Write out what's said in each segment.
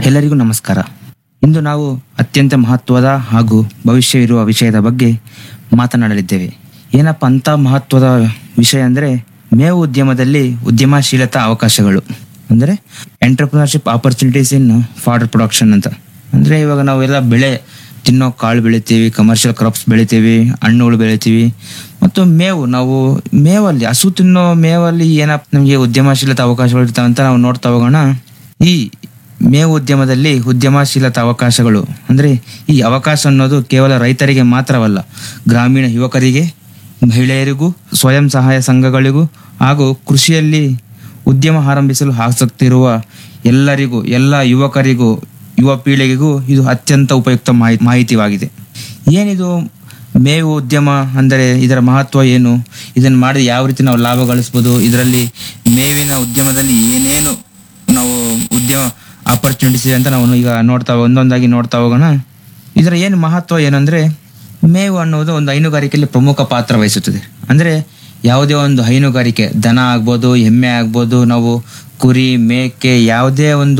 ಎಲ್ಲರಿಗೂ ನಮಸ್ಕಾರ ಇಂದು ನಾವು ಅತ್ಯಂತ ಮಹತ್ವದ ಹಾಗೂ ಭವಿಷ್ಯವಿರುವ ವಿಷಯದ ಬಗ್ಗೆ ಮಾತನಾಡಲಿದ್ದೇವೆ ಏನಪ್ಪ ಅಂತ ಮಹತ್ವದ ವಿಷಯ ಅಂದರೆ ಮೇವು ಉದ್ಯಮದಲ್ಲಿ ಉದ್ಯಮಶೀಲತಾ ಅವಕಾಶಗಳು ಅಂದರೆ entrepreneurship opportunities in fodder production ಅಂತ ಅಂದರೆ ಇವಾಗ ನಾವೆಲ್ಲ ಬೆಳೆ ತಿನ್ನೋ ಕಾಳು ಬೆಳಿತೀವಿ ಕಮರ್ಷಿಯಲ್ ಕ್ರಾಪ್ಸ್ ಬೆಳಿತೀವಿ ಹಣ್ಣುಗಳು ಬೆಳಿತೀವಿ ಮತ್ತು ಮೇವು ನಾವು ಮೇವಲ್ಲಿ ಹಸು ತಿನ್ನೋ ಮೇವಲ್ಲಿ ಏನಪ್ಪ ನಮಗೆ ಉದ್ಯಮಶೀಲತಾ ಅವಕಾಶಗಳು ಇರ್ತಾವೆ ಅಂತ ನಾವು ನೋಡ್ತಾ ಹೋಗೋಣ ಈ ಮೇವು ಉದ್ಯಮದಲ್ಲಿ ಉದ್ಯಮಶೀಲತಾ ಅವಕಾಶಗಳು ಅಂದರೆ ಈ ಅವಕಾಶ ಅನ್ನೋದು ಕೇವಲ ರೈತರಿಗೆ ಮಾತ್ರವಲ್ಲ ಗ್ರಾಮೀಣ ಯುವಕರಿಗೆ ಮಹಿಳೆಯರಿಗೂ ಸ್ವಯಂ ಸಹಾಯ ಸಂಘಗಳಿಗೂ ಹಾಗೂ ಕೃಷಿಯಲ್ಲಿ ಉದ್ಯಮ ಆರಂಭಿಸಲು ಆಸಕ್ತಿ ಇರುವ ಎಲ್ಲರಿಗೂ ಎಲ್ಲ ಯುವಕರಿಗೂ ಯುವ ಪೀಳಿಗೆಗೂ ಇದು ಅತ್ಯಂತ ಉಪಯುಕ್ತ ಮಾಹಿ ಮಾಹಿತಿಯಾಗಿದೆ ಏನಿದು ಮೇವು ಉದ್ಯಮ ಅಂದರೆ ಇದರ ಮಹತ್ವ ಏನು ಇದನ್ನು ಮಾಡಿ ಯಾವ ರೀತಿ ನಾವು ಲಾಭ ಗಳಿಸ್ಬೋದು ಇದರಲ್ಲಿ ಮೇವಿನ ಉದ್ಯಮದಲ್ಲಿ ಏನೇನು ನಾವು ಉದ್ಯಮ ಆಪರ್ಚುನಿಟೀಸ್ ಇದೆ ಅಂತ ನಾವು ಈಗ ನೋಡ್ತಾ ಒಂದೊಂದಾಗಿ ನೋಡ್ತಾ ಹೋಗೋಣ ಇದರ ಏನು ಮಹತ್ವ ಏನಂದ್ರೆ ಮೇವು ಅನ್ನುವುದು ಒಂದು ಹೈನುಗಾರಿಕೆಯಲ್ಲಿ ಪ್ರಮುಖ ಪಾತ್ರ ವಹಿಸುತ್ತದೆ ಅಂದರೆ ಯಾವುದೇ ಒಂದು ಹೈನುಗಾರಿಕೆ ದನ ಆಗ್ಬೋದು ಎಮ್ಮೆ ಆಗ್ಬೋದು ನಾವು ಕುರಿ ಮೇಕೆ ಯಾವುದೇ ಒಂದು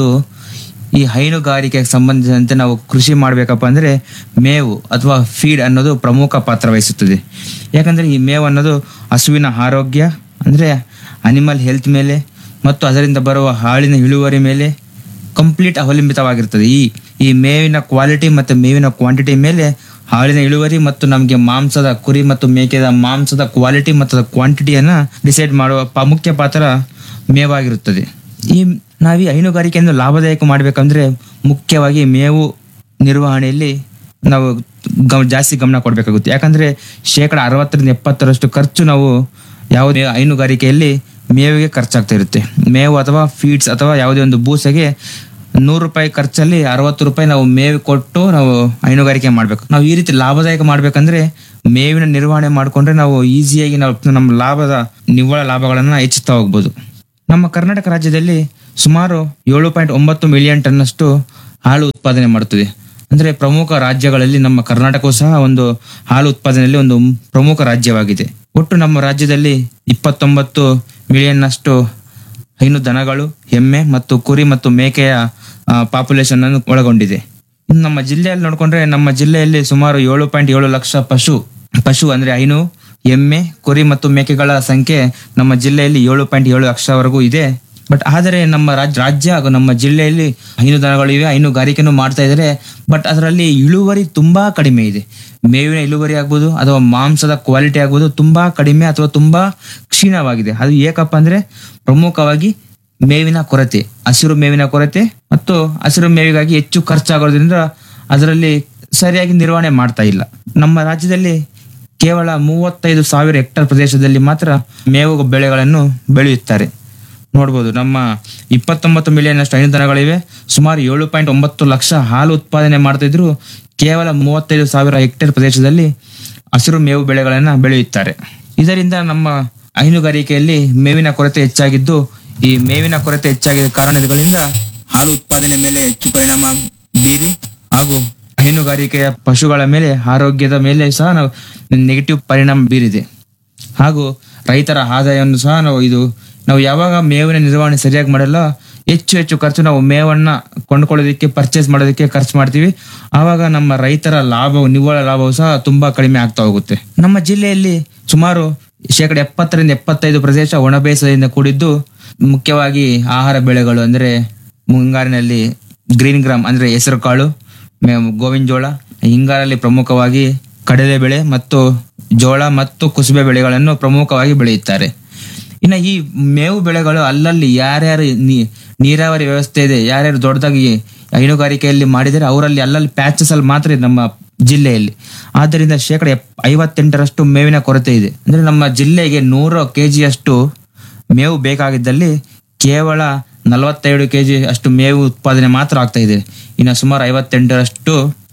ಈ ಹೈನುಗಾರಿಕೆಗೆ ಸಂಬಂಧಿಸಿದಂತೆ ನಾವು ಕೃಷಿ ಮಾಡಬೇಕಪ್ಪ ಅಂದರೆ ಮೇವು ಅಥವಾ ಫೀಡ್ ಅನ್ನೋದು ಪ್ರಮುಖ ಪಾತ್ರ ವಹಿಸುತ್ತದೆ ಯಾಕಂದರೆ ಈ ಮೇವು ಅನ್ನೋದು ಹಸುವಿನ ಆರೋಗ್ಯ ಅಂದರೆ ಅನಿಮಲ್ ಹೆಲ್ತ್ ಮೇಲೆ ಮತ್ತು ಅದರಿಂದ ಬರುವ ಹಾಲಿನ ಇಳುವರಿ ಮೇಲೆ ಕಂಪ್ಲೀಟ್ ಅವಲಂಬಿತವಾಗಿರ್ತದೆ ಈ ಈ ಮೇವಿನ ಕ್ವಾಲಿಟಿ ಮತ್ತು ಮೇವಿನ ಕ್ವಾಂಟಿಟಿ ಮೇಲೆ ಹಾಲಿನ ಇಳುವರಿ ಮತ್ತು ನಮಗೆ ಮಾಂಸದ ಕುರಿ ಮತ್ತು ಮೇಕೆದ ಮಾಂಸದ ಕ್ವಾಲಿಟಿ ಮತ್ತು ಕ್ವಾಂಟಿಟಿಯನ್ನು ಡಿಸೈಡ್ ಮಾಡುವ ಪ ಮುಖ್ಯ ಪಾತ್ರ ಮೇವಾಗಿರುತ್ತದೆ ಈ ನಾವು ಈ ಹೈನುಗಾರಿಕೆಯನ್ನು ಲಾಭದಾಯಕ ಮಾಡಬೇಕಂದ್ರೆ ಮುಖ್ಯವಾಗಿ ಮೇವು ನಿರ್ವಹಣೆಯಲ್ಲಿ ನಾವು ಗಮ ಜಾಸ್ತಿ ಗಮನ ಕೊಡಬೇಕಾಗುತ್ತೆ ಯಾಕಂದ್ರೆ ಶೇಕಡ ಅರವತ್ತರಿಂದ ಎಪ್ಪತ್ತರಷ್ಟು ಖರ್ಚು ನಾವು ಯಾವುದೇ ಹೈನುಗಾರಿಕೆಯಲ್ಲಿ ಮೇವಿಗೆ ಖರ್ಚಾಗ್ತಾ ಇರುತ್ತೆ ಮೇವು ಅಥವಾ ಫೀಡ್ಸ್ ಅಥವಾ ಯಾವುದೇ ಒಂದು ಬೂಸೆಗೆ ನೂರು ರೂಪಾಯಿ ಖರ್ಚಲ್ಲಿ ಅರವತ್ತು ರೂಪಾಯಿ ನಾವು ಮೇವು ಕೊಟ್ಟು ನಾವು ಹೈನುಗಾರಿಕೆ ಮಾಡಬೇಕು ನಾವು ಈ ರೀತಿ ಲಾಭದಾಯಕ ಮಾಡ್ಬೇಕಂದ್ರೆ ಮೇವಿನ ನಿರ್ವಹಣೆ ಮಾಡಿಕೊಂಡ್ರೆ ನಾವು ಈಸಿಯಾಗಿ ನಾವು ನಮ್ಮ ಲಾಭದ ನಿವ್ವಳ ಲಾಭಗಳನ್ನು ಹೆಚ್ಚುತ್ತಾ ಹೋಗ್ಬೋದು ನಮ್ಮ ಕರ್ನಾಟಕ ರಾಜ್ಯದಲ್ಲಿ ಸುಮಾರು ಏಳು ಪಾಯಿಂಟ್ ಒಂಬತ್ತು ಮಿಲಿಯನ್ ಟನ್ನಷ್ಟು ಹಾಲು ಉತ್ಪಾದನೆ ಮಾಡುತ್ತದೆ ಅಂದ್ರೆ ಪ್ರಮುಖ ರಾಜ್ಯಗಳಲ್ಲಿ ನಮ್ಮ ಕರ್ನಾಟಕವು ಸಹ ಒಂದು ಹಾಲು ಉತ್ಪಾದನೆಯಲ್ಲಿ ಒಂದು ಪ್ರಮುಖ ರಾಜ್ಯವಾಗಿದೆ ಒಟ್ಟು ನಮ್ಮ ರಾಜ್ಯದಲ್ಲಿ ಇಪ್ಪತ್ತೊಂಬತ್ತು ಮಿಲಿಯನ್ನಷ್ಟು ಹೈನು ದನಗಳು ಎಮ್ಮೆ ಮತ್ತು ಕುರಿ ಮತ್ತು ಮೇಕೆಯ ಪಾಪ್ಯುಲೇಷನ್ ಅನ್ನು ಒಳಗೊಂಡಿದೆ ಇನ್ನು ನಮ್ಮ ಜಿಲ್ಲೆಯಲ್ಲಿ ನೋಡ್ಕೊಂಡ್ರೆ ನಮ್ಮ ಜಿಲ್ಲೆಯಲ್ಲಿ ಸುಮಾರು ಏಳು ಪಾಯಿಂಟ್ ಏಳು ಲಕ್ಷ ಪಶು ಪಶು ಅಂದ್ರೆ ಹೈನು ಎಮ್ಮೆ ಕುರಿ ಮತ್ತು ಮೇಕೆಗಳ ಸಂಖ್ಯೆ ನಮ್ಮ ಜಿಲ್ಲೆಯಲ್ಲಿ ಏಳು ಪಾಯಿಂಟ್ ಏಳು ಲಕ್ಷವರೆಗೂ ಇದೆ ಬಟ್ ಆದರೆ ನಮ್ಮ ರಾಜ್ಯ ರಾಜ್ಯ ಹಾಗೂ ನಮ್ಮ ಜಿಲ್ಲೆಯಲ್ಲಿ ಹೈನು ದನಗಳಿವೆ ಹೈನುಗಾರಿಕೆನೂ ಮಾಡ್ತಾ ಇದ್ದಾರೆ ಬಟ್ ಅದರಲ್ಲಿ ಇಳುವರಿ ತುಂಬಾ ಕಡಿಮೆ ಇದೆ ಮೇವಿನ ಇಳುವರಿ ಆಗ್ಬೋದು ಅಥವಾ ಮಾಂಸದ ಕ್ವಾಲಿಟಿ ಆಗ್ಬೋದು ತುಂಬಾ ಕಡಿಮೆ ಅಥವಾ ತುಂಬಾ ಕ್ಷೀಣವಾಗಿದೆ ಅದು ಏಕಪ್ಪ ಅಂದ್ರೆ ಪ್ರಮುಖವಾಗಿ ಮೇವಿನ ಕೊರತೆ ಹಸಿರು ಮೇವಿನ ಕೊರತೆ ಮತ್ತು ಹಸಿರು ಮೇವಿಗಾಗಿ ಹೆಚ್ಚು ಖರ್ಚಾಗೋದ್ರಿಂದ ಅದರಲ್ಲಿ ಸರಿಯಾಗಿ ನಿರ್ವಹಣೆ ಮಾಡ್ತಾ ಇಲ್ಲ ನಮ್ಮ ರಾಜ್ಯದಲ್ಲಿ ಕೇವಲ ಮೂವತ್ತೈದು ಸಾವಿರ ಹೆಕ್ಟರ್ ಪ್ರದೇಶದಲ್ಲಿ ಮಾತ್ರ ಮೇವು ಬೆಳೆಗಳನ್ನು ಬೆಳೆಯುತ್ತಾರೆ ನೋಡ್ಬೋದು ನಮ್ಮ ಇಪ್ಪತ್ತೊಂಬತ್ತು ಮಿಲಿಯನ್ ಅಷ್ಟು ಹೈನು ದನಗಳಿವೆ ಸುಮಾರು ಏಳು ಪಾಯಿಂಟ್ ಒಂಬತ್ತು ಲಕ್ಷ ಹಾಲು ಉತ್ಪಾದನೆ ಮಾಡ್ತಾ ಇದ್ರು ಕೇವಲ ಮೂವತ್ತೈದು ಸಾವಿರ ಹೆಕ್ಟೇರ್ ಪ್ರದೇಶದಲ್ಲಿ ಹಸಿರು ಮೇವು ಬೆಳೆಗಳನ್ನು ಬೆಳೆಯುತ್ತಾರೆ ಇದರಿಂದ ನಮ್ಮ ಹೈನುಗಾರಿಕೆಯಲ್ಲಿ ಮೇವಿನ ಕೊರತೆ ಹೆಚ್ಚಾಗಿದ್ದು ಈ ಮೇವಿನ ಕೊರತೆ ಹೆಚ್ಚಾಗಿದ್ದ ಕಾರಣಗಳಿಂದ ಹಾಲು ಉತ್ಪಾದನೆ ಮೇಲೆ ಹೆಚ್ಚು ಪರಿಣಾಮ ಬೀರಿ ಹಾಗೂ ಹೈನುಗಾರಿಕೆಯ ಪಶುಗಳ ಮೇಲೆ ಆರೋಗ್ಯದ ಮೇಲೆ ಸಹ ನಾವು ನೆಗೆಟಿವ್ ಪರಿಣಾಮ ಬೀರಿದೆ ಹಾಗೂ ರೈತರ ಆದಾಯವನ್ನು ಸಹ ನಾವು ಇದು ನಾವು ಯಾವಾಗ ಮೇವಿನ ನಿರ್ವಹಣೆ ಸರಿಯಾಗಿ ಮಾಡಲ್ಲ ಹೆಚ್ಚು ಹೆಚ್ಚು ಖರ್ಚು ನಾವು ಮೇವನ್ನ ಕೊಂಡ್ಕೊಳ್ಳೋದಕ್ಕೆ ಪರ್ಚೇಸ್ ಮಾಡೋದಕ್ಕೆ ಖರ್ಚು ಮಾಡ್ತೀವಿ ಆವಾಗ ನಮ್ಮ ರೈತರ ಲಾಭವು ನಿವ್ವಳ ಲಾಭವು ಸಹ ತುಂಬಾ ಕಡಿಮೆ ಆಗ್ತಾ ಹೋಗುತ್ತೆ ನಮ್ಮ ಜಿಲ್ಲೆಯಲ್ಲಿ ಸುಮಾರು ಶೇಕಡ ಎಪ್ಪತ್ತರಿಂದ ಎಪ್ಪತ್ತೈದು ಪ್ರದೇಶ ಒಣ ಬೇಸಾಯದಿಂದ ಕೂಡಿದ್ದು ಮುಖ್ಯವಾಗಿ ಆಹಾರ ಬೆಳೆಗಳು ಅಂದ್ರೆ ಮುಂಗಾರಿನಲ್ಲಿ ಗ್ರೀನ್ ಗ್ರಾಮ್ ಅಂದ್ರೆ ಹೆಸರು ಕಾಳು ಮೇ- ಗೋವಿನ ಜೋಳ ಹಿಂಗಾರಲ್ಲಿ ಪ್ರಮುಖವಾಗಿ ಕಡಲೆ ಬೆಳೆ ಮತ್ತು ಜೋಳ ಮತ್ತು ಕುಸುಬೆ ಬೆಳೆಗಳನ್ನು ಪ್ರಮುಖವಾಗಿ ಬೆಳೆಯುತ್ತಾರೆ ಇನ್ನು ಈ ಮೇವು ಬೆಳೆಗಳು ಅಲ್ಲಲ್ಲಿ ಯಾರ್ಯಾರು ನೀ- ನೀರಾವರಿ ವ್ಯವಸ್ಥೆ ಇದೆ ಯಾರ್ಯಾರು ದೊಡ್ಡದಾಗಿ ಹೈನುಗಾರಿಕೆಯಲ್ಲಿ ಮಾಡಿದರೆ ಅವರಲ್ಲಿ ಅಲ್ಲಲ್ಲಿ ಪ್ಯಾಚಸ್ ಅಲ್ಲಿ ಮಾತ್ರ ಇದೆ ನಮ್ಮ ಜಿಲ್ಲೆಯಲ್ಲಿ ಆದ್ದರಿಂದ ಶೇಕಡ ಎಪ್- ಐವತ್ತೆಂಟರಷ್ಟು ಮೇವಿನ ಕೊರತೆ ಇದೆ ಅಂದ್ರೆ ನಮ್ಮ ಜಿಲ್ಲೆಗೆ ನೂರು ಕೆಜಿಯಷ್ಟು ಮೇವು ಬೇಕಾಗಿದ್ದಲ್ಲಿ ಕೇವಲ ನಲವತ್ತೆರಡು ಕೆಜಿ ಅಷ್ಟು ಮೇವು ಉತ್ಪಾದನೆ ಮಾತ್ರ ಆಗ್ತಾ ಇದೆ ಇನ್ನು ಸುಮಾರು ಐವತ್ತೆಂಟರಷ್ಟು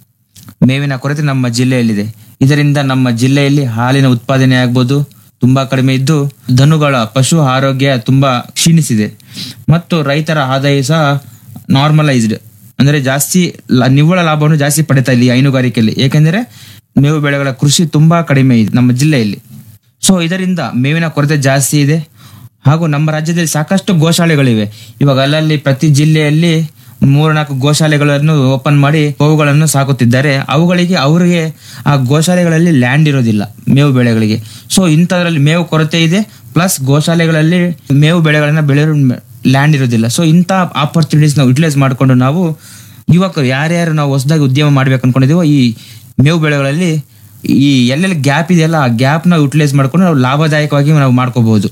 ಮೇವಿನ ಕೊರತೆ ನಮ್ಮ ಜಿಲ್ಲೆಯಲ್ಲಿದೆ ಇದರಿಂದ ನಮ್ಮ ಜಿಲ್ಲೆಯಲ್ಲಿ ಹಾಲಿನ ಉತ್ಪಾದನೆ ಆಗ್ಬೋದು ತುಂಬಾ ಕಡಿಮೆ ಇದ್ದು ದನುಗಳ ಪಶು ಆರೋಗ್ಯ ತುಂಬಾ ಕ್ಷೀಣಿಸಿದೆ ಮತ್ತು ರೈತರ ಆದಾಯ ಸಹ ನಾರ್ಮಲೈಸ್ಡ್ ಅಂದ್ರೆ ಜಾಸ್ತಿ ಲ- ನಿವ್ವಳ ಲಾಭವನ್ನು ಜಾಸ್ತಿ ಪಡಿತಾ ಇಲ್ಲ ಈ ಹೈನುಗಾರಿಕೆಯಲ್ಲಿ ಏಕೆಂದರೆ ಮೇವು ಬೆಳೆಗಳ ಕೃಷಿ ತುಂಬಾ ಕಡಿಮೆ ಇದೆ ನಮ್ಮ ಜಿಲ್ಲೆಯಲ್ಲಿ ಸೊ ಇದರಿಂದ ಮೇವಿನ ಕೊರತೆ ಜಾಸ್ತಿ ಇದೆ ಹಾಗೂ ನಮ್ಮ ರಾಜ್ಯದಲ್ಲಿ ಸಾಕಷ್ಟು ಗೋಶಾಲೆಗಳಿವೆ ಇವಾಗ ಅಲ್ಲಲ್ಲಿ ಪ್ರತಿ ಜಿಲ್ಲೆಯಲ್ಲಿ ಮೂರ್ನಾಲ್ಕು ಗೋಶಾಲೆಗಳನ್ನು ಓಪನ್ ಮಾಡಿ ಗೋವುಗಳನ್ನು ಸಾಕುತ್ತಿದ್ದಾರೆ ಅವುಗಳಿಗೆ ಅವರಿಗೆ ಆ ಗೋಶಾಲೆಗಳಲ್ಲಿ ಲ್ಯಾಂಡ್ ಇರೋದಿಲ್ಲ ಮೇವು ಬೆಳೆಗಳಿಗೆ ಸೊ ಇಂಥದ್ರಲ್ಲಿ ಮೇವು ಕೊರತೆ ಇದೆ ಪ್ಲಸ್ ಗೋಶಾಲೆಗಳಲ್ಲಿ ಮೇವು ಬೆಳೆಗಳನ್ನ ಬೆಳೆಯೋ ಲ್ಯಾಂಡ್ ಇರೋದಿಲ್ಲ ಸೊ ಇಂಥ ಆಪರ್ಚುನಿಟೀಸ್ ನಾವು ಯುಟಿಲೈಸ್ ಮಾಡಿಕೊಂಡು ನಾವು ಯುವಕರು ಯಾರ್ಯಾರು ನಾವು ಹೊಸದಾಗಿ ಉದ್ಯಮ ಮಾಡ್ಬೇಕು ಅನ್ಕೊಂಡಿದೀವೋ ಈ ಮೇವು ಬೆಳೆಗಳಲ್ಲಿ ಈ ಎಲ್ಲೆಲ್ಲಿ ಗ್ಯಾಪ್ ಇದೆಯಲ್ಲ ಆ ಗ್ಯಾಪ್ನ ಯುಟಿಲೈಸ್ ಮಾಡ್ಕೊಂಡು ನಾವು ಲಾಭದಾಯಕವಾಗಿ ನಾವು ಮಾಡ್ಕೋಬಹುದು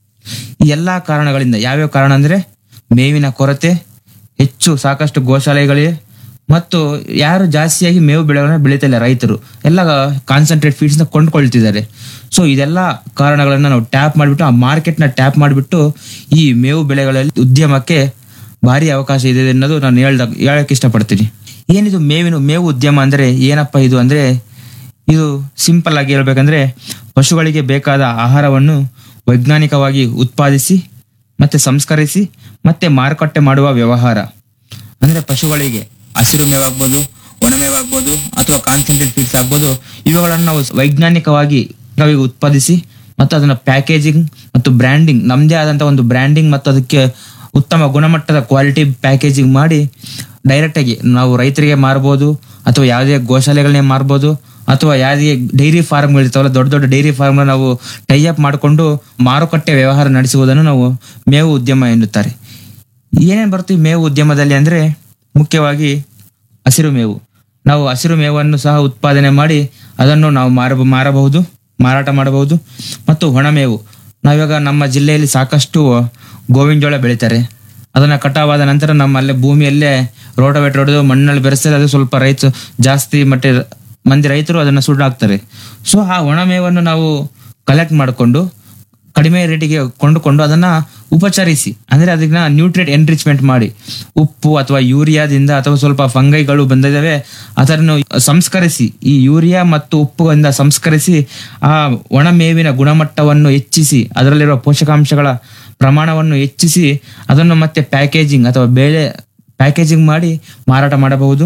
ಈ ಎಲ್ಲಾ ಕಾರಣಗಳಿಂದ ಯಾವ್ಯಾವ ಕಾರಣ ಅಂದ್ರೆ ಮೇವಿನ ಕೊರತೆ ಹೆಚ್ಚು ಸಾಕಷ್ಟು ಗೋಶಾಲೆಗಳಿವೆ ಮತ್ತು ಯಾರು ಜಾಸ್ತಿಯಾಗಿ ಮೇವು ಬೆಳೆಗಳನ್ನ ಬೆಳೀತಿಲ್ಲ ರೈತರು ಎಲ್ಲ ಕಾನ್ಸಂಟ್ರೇಟ್ ಫೀಡ್ಸ್ ನ ಕೊಂಡ್ಕೊಳ್ತಿದ್ದಾರೆ ಸೊ ಇದೆಲ್ಲ ಕಾರಣಗಳನ್ನ ನಾವು ಟ್ಯಾಪ್ ಮಾಡಿಬಿಟ್ಟು ಆ ಮಾರ್ಕೆಟ್ ನ ಟ್ಯಾಪ್ ಮಾಡಿಬಿಟ್ಟು ಈ ಮೇವು ಬೆಳೆಗಳಲ್ಲಿ ಉದ್ಯಮಕ್ಕೆ ಭಾರಿ ಅವಕಾಶ ಇದೆ ಅನ್ನೋದು ನಾನು ಹೇಳ್ದ ಹೇಳಕ್ ಇಷ್ಟಪಡ್ತೀನಿ ಏನಿದು ಮೇವಿನ ಮೇವು ಉದ್ಯಮ ಅಂದ್ರೆ ಏನಪ್ಪ ಇದು ಅಂದ್ರೆ ಇದು ಸಿಂಪಲ್ ಆಗಿ ಹೇಳ್ಬೇಕಂದ್ರೆ ಪಶುಗಳಿಗೆ ಬೇಕಾದ ಆಹಾರವನ್ನು ವೈಜ್ಞಾನಿಕವಾಗಿ ಉತ್ಪಾದಿಸಿ ಮತ್ತೆ ಸಂಸ್ಕರಿಸಿ ಮತ್ತೆ ಮಾರುಕಟ್ಟೆ ಮಾಡುವ ವ್ಯವಹಾರ ಅಂದ್ರೆ ಪಶುಗಳಿಗೆ ಹಸಿರು ಮೇವಾಗ್ಬೋದು ಒಣಮೇವಾಗ್ಬೋದು ಅಥವಾ ಕಾನ್ಸಂಟ್ರೇಟ್ ಫೀಡ್ಸ್ ಆಗ್ಬೋದು ಇವುಗಳನ್ನು ನಾವು ವೈಜ್ಞಾನಿಕವಾಗಿ ನಾವೀಗ ಉತ್ಪಾದಿಸಿ ಮತ್ತು ಅದನ್ನ ಪ್ಯಾಕೇಜಿಂಗ್ ಮತ್ತು ಬ್ರ್ಯಾಂಡಿಂಗ್ ನಮ್ಮದೇ ಆದಂತ ಒಂದು ಬ್ರ್ಯಾಂಡಿಂಗ್ ಮತ್ತು ಅದಕ್ಕೆ ಉತ್ತಮ ಗುಣಮಟ್ಟದ ಕ್ವಾಲಿಟಿ ಪ್ಯಾಕೇಜಿಂಗ್ ಮಾಡಿ ಡೈರೆಕ್ಟ್ ಆಗಿ ನಾವು ರೈತರಿಗೆ ಮಾರ್ಬೋದು ಅಥವಾ ಯಾವುದೇ ಗೋಶಾಲೆಗಳನ್ನೇ ಮಾರ್ಬೋದು ಅಥವಾ ಯಾವುದೇ ಡೈರಿ ಫಾರ್ಮ್ಗಳು ಇರ್ತಾವಲ್ಲ ದೊಡ್ಡ ದೊಡ್ಡ ಡೈರಿ ಫಾರ್ಮ್ ನಾವು ಟೈ ಅಪ್ ಮಾಡಿಕೊಂಡು ಮಾರುಕಟ್ಟೆ ವ್ಯವಹಾರ ನಡೆಸುವುದನ್ನು ನಾವು ಮೇವು ಉದ್ಯಮ ಎನ್ನುತ್ತಾರೆ ಏನೇನು ಬರುತ್ತೆ ಈ ಮೇವು ಉದ್ಯಮದಲ್ಲಿ ಅಂದ್ರೆ ಮುಖ್ಯವಾಗಿ ಹಸಿರು ಮೇವು ನಾವು ಹಸಿರು ಮೇವನ್ನು ಸಹ ಉತ್ಪಾದನೆ ಮಾಡಿ ಅದನ್ನು ನಾವು ಮಾರ ಮಾರಬಹುದು ಮಾರಾಟ ಮಾಡಬಹುದು ಮತ್ತು ಒಣಮೇವು ನಾವಿವಾಗ ನಮ್ಮ ಜಿಲ್ಲೆಯಲ್ಲಿ ಸಾಕಷ್ಟು ಗೋವಿನ ಜೋಳ ಬೆಳೀತಾರೆ ಅದನ್ನ ಕಟಾವಾದ ನಂತರ ನಮ್ಮಲ್ಲೇ ಭೂಮಿಯಲ್ಲೇ ರೋಟೋವೇಟ್ ಹೊಡೆದು ಮಣ್ಣಲ್ಲಿ ಬೆರೆಸಿದ್ರೆ ಅದು ಸ್ವಲ್ಪ ರೈತ ಜಾಸ್ತಿ ಮಟ್ಟ ಮಂದಿ ರೈತರು ಅದನ್ನ ಸುಟ್ಟು ಹಾಕ್ತಾರೆ ಸೊ ಆ ಒಣಮೇವನ್ನು ನಾವು ಕಲೆಕ್ಟ್ ಮಾಡಿಕೊಂಡು ಕಡಿಮೆ ರೇಟಿಗೆ ಕೊಂಡುಕೊಂಡು ಅದನ್ನ ಉಪಚರಿಸಿ ಅಂದ್ರೆ ಅದನ್ನ ನ್ಯೂಟ್ರಿಯೆಂಟ್ ಎನ್ರಿಚ್ಮೆಂಟ್ ಮಾಡಿ ಉಪ್ಪು ಅಥವಾ ಯೂರಿಯಾದಿಂದ ಅಥವಾ ಸ್ವಲ್ಪ ಫಂಗೈಗಳು ಬಂದಿದ್ದಾವೆ ಅದನ್ನು ಸಂಸ್ಕರಿಸಿ ಈ ಯೂರಿಯಾ ಮತ್ತು ಉಪ್ಪುಗಳಿಂದ ಸಂಸ್ಕರಿಸಿ ಆ ಒಣ ಮೇವಿನ ಗುಣಮಟ್ಟವನ್ನು ಹೆಚ್ಚಿಸಿ ಅದರಲ್ಲಿರುವ ಪೋಷಕಾಂಶಗಳ ಪ್ರಮಾಣವನ್ನು ಹೆಚ್ಚಿಸಿ ಅದನ್ನು ಮತ್ತೆ ಪ್ಯಾಕೇಜಿಂಗ್ ಅಥವಾ ಬೇಳೆ ಪ್ಯಾಕೇಜಿಂಗ್ ಮಾಡಿ ಮಾರಾಟ ಮಾಡಬಹುದು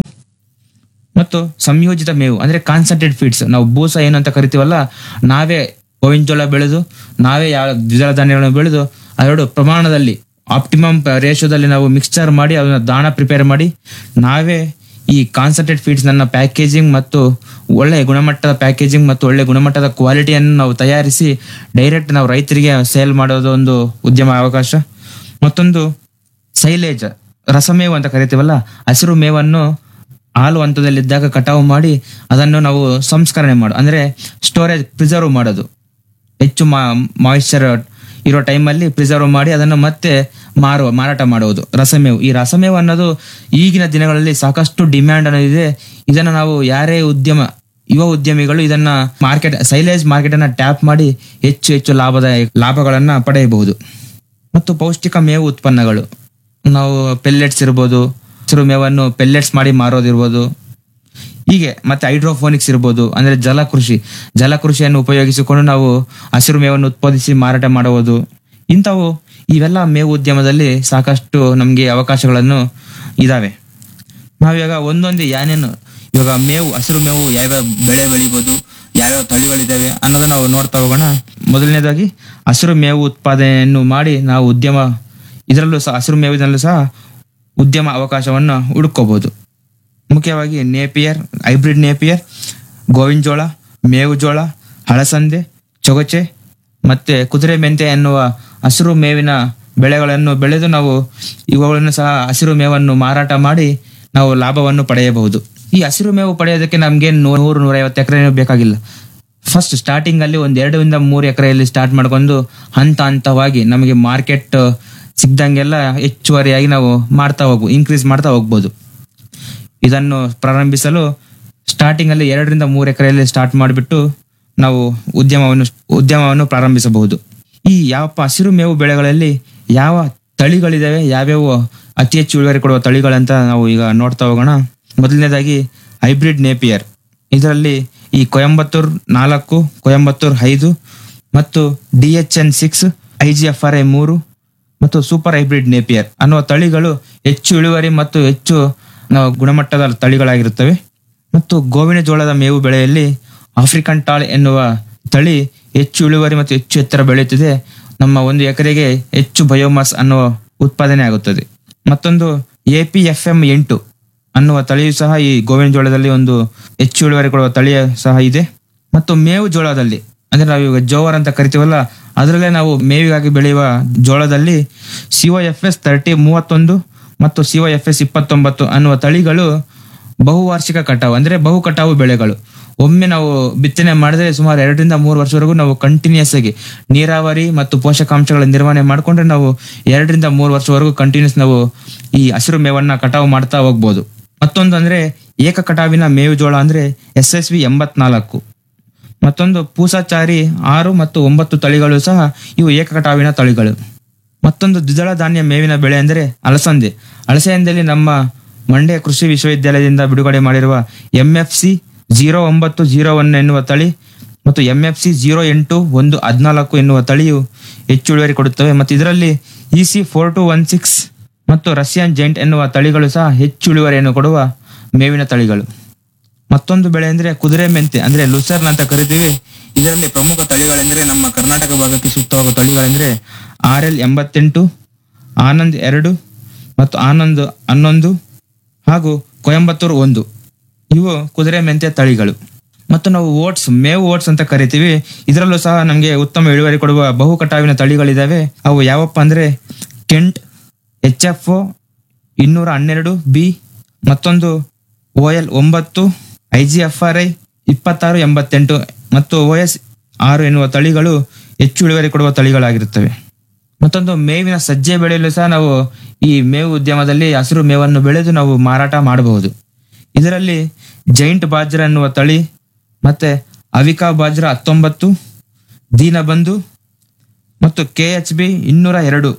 ಮತ್ತು ಸಂಯೋಜಿತ ಮೇವು ಅಂದ್ರೆ ಕಾನ್ಸಂಟ್ರೇಟ್ ಫೀಡ್ಸ್ ನಾವು ಬೂಸ ಏನು ಅಂತ ಕರಿತೀವಲ್ಲ ನಾವೇ ಗೋವಿನ ಜೋಳ ಬೆಳೆದು ನಾವೇ ಯಾವ ದ್ವಿದಳ ಧಾನ್ಯಗಳನ್ನು ಬೆಳೆದು ಅದೆರಡು ಪ್ರಮಾಣದಲ್ಲಿ ಆಪ್ಟಿಮಮ್ ರೇಷಿಯೋದಲ್ಲಿ ನಾವು ಮಿಕ್ಸ್ಚರ್ ಮಾಡಿ ಅದನ್ನ ದಾಣ ಪ್ರಿಪೇರ್ ಮಾಡಿ ನಾವೇ ಈ ಕಾನ್ಸಂಟ್ರೇಟ್ ಫೀಡ್ಸ್ ನನ್ನ ಪ್ಯಾಕೇಜಿಂಗ್ ಮತ್ತು ಒಳ್ಳೆ ಗುಣಮಟ್ಟದ ಪ್ಯಾಕೇಜಿಂಗ್ ಮತ್ತು ಒಳ್ಳೆ ಗುಣಮಟ್ಟದ ಕ್ವಾಲಿಟಿಯನ್ನು ನಾವು ತಯಾರಿಸಿ ಡೈರೆಕ್ಟ್ ನಾವು ರೈತರಿಗೆ ಸೇಲ್ ಮಾಡೋದು ಒಂದು ಉದ್ಯಮ ಅವಕಾಶ ಮತ್ತೊಂದು ಸೈಲೇಜ್ ರಸಮೇವು ಅಂತ ಕರಿತೀವಲ್ಲ ಹಸಿರು ಮೇವನ್ನು ಹಾಲು ಹಂತದಲ್ಲಿದ್ದಾಗ ಕಟಾವು ಮಾಡಿ ಅದನ್ನು ನಾವು ಸಂಸ್ಕರಣೆ ಮಾಡು ಅಂದ್ರೆ ಸ್ಟೋರೇಜ್ ಪ್ರಿಸರ್ವ್ ಮಾಡೋದು ಹೆಚ್ಚು ಮಾಯಿಶ್ಚರ್ ಇರೋ ಟೈಮಲ್ಲಿ ಪ್ರಿಸರ್ವ್ ಮಾಡಿ ಅದನ್ನು ಮತ್ತೆ ಮಾರುವ ಮಾರಾಟ ಮಾಡುವುದು ರಸಮೇವು ಈ ರಸಮೇವು ಅನ್ನೋದು ಈಗಿನ ದಿನಗಳಲ್ಲಿ ಸಾಕಷ್ಟು ಡಿಮ್ಯಾಂಡ್ ಅನ್ನೋದಿದೆ ಇದನ್ನು ನಾವು ಯಾರೇ ಉದ್ಯಮ ಯುವ ಉದ್ಯಮಿಗಳು ಇದನ್ನ ಮಾರ್ಕೆಟ್ ಸೈಲೇಜ್ ಮಾರ್ಕೆಟ್ ಅನ್ನ ಟ್ಯಾಪ್ ಮಾಡಿ ಹೆಚ್ಚು ಹೆಚ್ಚು ಲಾಭದಾಯಕ ಲಾಭಗಳನ್ನ ಪಡೆಯಬಹುದು ಮತ್ತು ಪೌಷ್ಟಿಕ ಮೇವು ಉತ್ಪನ್ನಗಳು ನಾವು ಪೆಲ್ಲೆಟ್ಸ್ ಇರ್ಬೋದು ಹಸಿರು ಮೇವನ್ನು ಪೆಲ್ಲೆಟ್ಸ್ ಮಾಡಿ ಮಾರೋದಿರ್ಬೋದು ಹೀಗೆ ಮತ್ತೆ ಹೈಡ್ರೋಫೋನಿಕ್ಸ್ ಇರ್ಬೋದು ಅಂದ್ರೆ ಜಲಕೃಷಿ ಜಲಕೃಷಿಯನ್ನು ಉಪಯೋಗಿಸಿಕೊಂಡು ನಾವು ಹಸಿರು ಮೇವನ್ನು ಉತ್ಪಾದಿಸಿ ಮಾರಾಟ ಮಾಡುವುದು ಇಂಥವು ಇವೆಲ್ಲ ಮೇವು ಉದ್ಯಮದಲ್ಲಿ ಸಾಕಷ್ಟು ನಮಗೆ ಅವಕಾಶಗಳನ್ನು ಇದಾವೆ ನಾವಿವಾಗ ಒಂದೊಂದು ಏನೇನು ಇವಾಗ ಮೇವು ಹಸಿರು ಮೇವು ಯಾವ್ಯಾವ ಬೆಳೆ ಬೆಳಿಬೋದು ಯಾವ್ಯಾವ ತಳಿಗಳಿದಾವೆ ಅನ್ನೋದನ್ನ ನಾವು ನೋಡ್ತಾ ಹೋಗೋಣ ಮೊದಲನೇದಾಗಿ ಹಸಿರು ಮೇವು ಉತ್ಪಾದನೆಯನ್ನು ಮಾಡಿ ನಾವು ಉದ್ಯಮ ಇದರಲ್ಲೂ ಸಹ ಹಸಿರು ಮೇವಿನಲ್ಲೂ ಸಹ ಉದ್ಯಮ ಅವಕಾಶವನ್ನು ಹುಡುಕೋಬಹುದು ಮುಖ್ಯವಾಗಿ ನೇಪಿಯರ್ ಹೈಬ್ರಿಡ್ ನೇಪಿಯರ್ ಗೋವಿನ ಜೋಳ ಮೇವು ಜೋಳ ಹಳಸಂದೆ ಚೊಗಚೆ ಮತ್ತೆ ಕುದುರೆ ಮೆಂತೆ ಎನ್ನುವ ಹಸಿರು ಮೇವಿನ ಬೆಳೆಗಳನ್ನು ಬೆಳೆದು ನಾವು ಇವುಗಳನ್ನು ಸಹ ಹಸಿರು ಮೇವನ್ನು ಮಾರಾಟ ಮಾಡಿ ನಾವು ಲಾಭವನ್ನು ಪಡೆಯಬಹುದು ಈ ಹಸಿರು ಮೇವು ಪಡೆಯೋದಕ್ಕೆ ನಮ್ಗೆ ನೂರು ನೂರೈವತ್ತು ಎಕರೆ ಬೇಕಾಗಿಲ್ಲ ಫಸ್ಟ್ ಸ್ಟಾರ್ಟಿಂಗ್ ಅಲ್ಲಿ ಒಂದ್ ಎರಡರಿಂದ ಮೂರು ಎಕರೆಯಲ್ಲಿ ಸ್ಟಾರ್ಟ್ ಮಾಡ್ಕೊಂಡು ಹಂತ ಹಂತವಾಗಿ ನಮಗೆ ಮಾರ್ಕೆಟ್ ಸಿಗ್ದಂಗೆಲ್ಲ ಹೆಚ್ಚುವರಿಯಾಗಿ ನಾವು ಮಾಡ್ತಾ ಹೋಗ್ಬೋದು ಇನ್ಕ್ರೀಸ್ ಮಾಡ್ತಾ ಹೋಗ್ಬೋದು ಇದನ್ನು ಪ್ರಾರಂಭಿಸಲು ಸ್ಟಾರ್ಟಿಂಗ್ ಅಲ್ಲಿ ಎರಡರಿಂದ ಮೂರು ಎಕರೆಯಲ್ಲಿ ಸ್ಟಾರ್ಟ್ ಮಾಡಿಬಿಟ್ಟು ನಾವು ಉದ್ಯಮವನ್ನು ಉದ್ಯಮವನ್ನು ಪ್ರಾರಂಭಿಸಬಹುದು ಈ ಯಾವ ಹಸಿರು ಮೇವು ಬೆಳೆಗಳಲ್ಲಿ ಯಾವ ತಳಿಗಳಿದಾವೆ ಯಾವ್ಯಾವ ಅತಿ ಹೆಚ್ಚು ಇಳುವರಿ ಕೊಡುವ ತಳಿಗಳಂತ ನಾವು ಈಗ ನೋಡ್ತಾ ಹೋಗೋಣ ಮೊದಲನೇದಾಗಿ ಹೈಬ್ರಿಡ್ ನೇಪಿಯರ್ ಇದರಲ್ಲಿ ಈ ಕೊಯಂಬತ್ತೂರ್ ನಾಲ್ಕು ಕೊಯಂಬತ್ತೂರ್ ಐದು ಮತ್ತು D H N six I G F R I ಮೂರು ಮತ್ತು ಸೂಪರ್ ಹೈಬ್ರಿಡ್ ನೇಪಿಯರ್ ಅನ್ನುವ ತಳಿಗಳು ಹೆಚ್ಚು ಇಳುವರಿ ಮತ್ತು ಹೆಚ್ಚು ನಾವು ಗುಣಮಟ್ಟದ ತಳಿಗಳಾಗಿರುತ್ತವೆ ಮತ್ತು ಗೋವಿನ ಜೋಳದ ಮೇವು ಬೆಳೆಯಲ್ಲಿ ಆಫ್ರಿಕನ್ ಟಾಲ್ ಎನ್ನುವ ತಳಿ ಹೆಚ್ಚು ಇಳುವರಿ ಮತ್ತು ಹೆಚ್ಚು ಎತ್ತರ ಬೆಳೆಯುತ್ತಿದೆ ನಮ್ಮ ಒಂದು ಎಕರೆಗೆ ಹೆಚ್ಚು ಬಯೋಮಾಸ್ ಅನ್ನುವ ಉತ್ಪಾದನೆ ಆಗುತ್ತದೆ ಮತ್ತೊಂದು ಎ ಪಿ ಎಫ್ ಎಂ ಎಂಟು ಅನ್ನುವ ತಳಿಯು ಸಹ ಈ ಗೋವಿನ ಜೋಳದಲ್ಲಿ ಒಂದು ಹೆಚ್ಚು ಇಳುವರಿ ಕೊಡುವ ತಳಿಯ ಸಹ ಇದೆ ಮತ್ತು ಮೇವು ಜೋಳದಲ್ಲಿ ಅಂದ್ರೆ ನಾವು ಇವಾಗ ಜೋವರ್ ಅಂತ ಕರಿತೀವಲ್ಲ ಅದರಲ್ಲೇ ನಾವು ಮೇವಿಗಾಗಿ ಬೆಳೆಯುವ ಜೋಳದಲ್ಲಿ ಸಿಒ ಎಫ್ ಎಸ್ ತರ್ಟಿ ಮೂವತ್ತೊಂದು ಮತ್ತು ಸಿಒ ಎಫ್ ಎಸ್ ಇಪ್ಪತ್ತೊಂಬತ್ತು ಅನ್ನುವ ತಳಿಗಳು ಬಹುವಾರ್ಷಿಕ ಕಟಾವು ಅಂದ್ರೆ ಬಹು ಕಟಾವು ಬೆಳೆಗಳು ಒಮ್ಮೆ ನಾವು ಬಿತ್ತನೆ ಮಾಡಿದ್ರೆ ಸುಮಾರು ಎರಡರಿಂದ ಮೂರು ವರ್ಷವರೆಗೂ ನಾವು ಕಂಟಿನ್ಯೂಸ್ ಆಗಿ ನೀರಾವರಿ ಮತ್ತು ಪೋಷಕಾಂಶಗಳ ನಿರ್ವಹಣೆ ಮಾಡಿಕೊಂಡ್ರೆ ನಾವು ಎರಡರಿಂದ ಮೂರು ವರ್ಷವರೆಗೂ ಕಂಟಿನ್ಯೂಸ್ ನಾವು ಈ ಹಸಿರು ಮೇವನ್ನ ಕಟಾವು ಮಾಡ್ತಾ ಹೋಗ್ಬೋದು ಮತ್ತೊಂದು ಅಂದ್ರೆ ಏಕ ಕಟಾವಿನ ಮೇವು ಜೋಳ ಅಂದ್ರೆ ಎಸ್ ಎಸ್ ವಿ ಎಂಬತ್ನಾಲ್ಕು ಮತ್ತೊಂದು ಪೂಸಾಚಾರಿ ಆರು ಮತ್ತು ಒಂಬತ್ತು ತಳಿಗಳು ಸಹ ಇವು ಏಕಕಟಾವಿನ ತಳಿಗಳು ಮತ್ತೊಂದು ದ್ವಿದಳ ಧಾನ್ಯ ಮೇವಿನ ಬೆಳೆ ಅಂದರೆ ಅಲಸಂದೆ ಅಲಸಂದೆಯಲ್ಲಿ ನಮ್ಮ ಮಂಡ್ಯ ಕೃಷಿ ವಿಶ್ವವಿದ್ಯಾಲಯದಿಂದ ಬಿಡುಗಡೆ ಮಾಡಿರುವ ಎಂ ಎಫ್ ಸಿ ಜೀರೋ ಒಂಬತ್ತು ಜೀರೋ ಒನ್ ಎನ್ನುವ ತಳಿ ಮತ್ತು ಎಂ ಎಫ್ ಸಿ ಜೀರೋ ಎಂಟು ಒಂದು ಹದಿನಾಲ್ಕು ಎನ್ನುವ ತಳಿಯು ಹೆಚ್ಚು ಇಳುವರಿ ಕೊಡುತ್ತವೆ ಮತ್ತು ಇದರಲ್ಲಿ E C four two one six ಮತ್ತು ರಷ್ಯನ್ ಜೈಂಟ್ ಎನ್ನುವ ತಳಿಗಳು ಸಹ ಹೆಚ್ಚು ಇಳುವರಿಯನ್ನು ಕೊಡುವ ಮೇವಿನ ತಳಿಗಳು ಮತ್ತೊಂದು ಬೆಳೆ ಅಂದ್ರೆ ಕುದುರೆ ಮೆಂತೆ ಅಂದ್ರೆ ಲುಸರ್ನ್ ಅಂತ ಕರಿತೀವಿ ಇದರಲ್ಲಿ ಪ್ರಮುಖ ತಳಿಗಳೆಂದರೆ ನಮ್ಮ ಕರ್ನಾಟಕ ಭಾಗಕ್ಕೆ ಸೂಕ್ತವಾಗುವ ತಳಿಗಳೆಂದ್ರೆ ಆರ್ ಎಲ್ ಎಂಬತ್ತೆಂಟು ಆನಂದ್ ಎರಡು ಮತ್ತು ಆನಂದ್ ಹನ್ನೊಂದು ಹಾಗೂ ಕೊಯಂಬತ್ತೂರು ಒಂದು ಇವು ಕುದುರೆ ಮೆಂತೆ ತಳಿಗಳು ಮತ್ತು ನಾವು ಓಟ್ಸ್ ಮೇವು ಓಟ್ಸ್ ಅಂತ ಕರಿತೀವಿ ಇದರಲ್ಲೂ ಸಹ ನಮಗೆ ಉತ್ತಮ ಇಳುವರಿ ಕೊಡುವ ಬಹು ಕಟಾವಿನ ತಳಿಗಳಿದಾವೆ ಅವು ಯಾವಪ್ಪ ಅಂದ್ರೆ ಕೆಂಟ್ ಎಚ್ ಎಫ್ ಇನ್ನೂರ ಹನ್ನೆರಡು ಬಿ ಮತ್ತೊಂದು ಓ ಎಲ್ ಒಂಬತ್ತು I G F R I ಇಪ್ಪತ್ತಾರು ಎಂಬತ್ತೆಂಟು ಮತ್ತು ಓ ಎಸ್ ಆರು ಎನ್ನುವ ತಳಿಗಳು ಹೆಚ್ಚು ಇಳುವರಿ ಕೊಡುವ ತಳಿಗಳಾಗಿರುತ್ತವೆ ಮತ್ತೊಂದು ಮೇವಿನ ಸಜ್ಜೆ ಬೆಳೆಯಲು ಸಹ ನಾವು ಈ ಮೇವು ಉದ್ಯಮದಲ್ಲಿ ಹಸಿರು ಮೇವನ್ನು ಬೆಳೆದು ನಾವು ಮಾರಾಟ ಮಾಡಬಹುದು ಇದರಲ್ಲಿ ಜೈಂಟ್ ಬಾಜ್ರ ಎನ್ನುವ ತಳಿ ಮತ್ತೆ ಅವಿಕಾ ಬಾಜ್ರ ಹತ್ತೊಂಬತ್ತು ದೀನಬಂಧು ಮತ್ತು ಕೆ ಎಚ್ ಬಿ ಇನ್ನೂರ ಎರಡು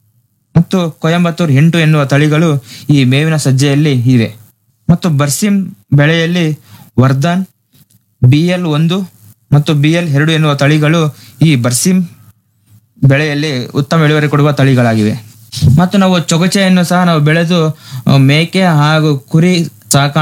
ಮತ್ತು ಕೊಯಂಬತ್ತೂರ್ ಎಂಟು ಎನ್ನುವ ತಳಿಗಳು ಈ ಮೇವಿನ ಸಜ್ಜೆಯಲ್ಲಿ ಇವೆ ಮತ್ತು ಬರ್ಸಿಮ್ ಬೆಳೆಯಲ್ಲಿ ವರ್ಧನ್ ಬಿ ಎಲ್ ಒಂದು ಮತ್ತು ಬಿ ಎಲ್ ಎರಡು ಎನ್ನುವ ತಳಿಗಳು ಈ ಬರ್ಸಿಮ್ ಬೆಳೆಯಲ್ಲಿ ಉತ್ತಮ ಇಳುವರಿ ಕೊಡುವ ತಳಿಗಳಾಗಿವೆ ಮತ್ತು ನಾವು ಚೊಗಚೆಯನ್ನು ಸಹ ನಾವು ಬೆಳೆದು ಆ, ಮೇಕೆ ಹಾಗೂ ಕುರಿ ಸಾಕಾಣಿಕೆ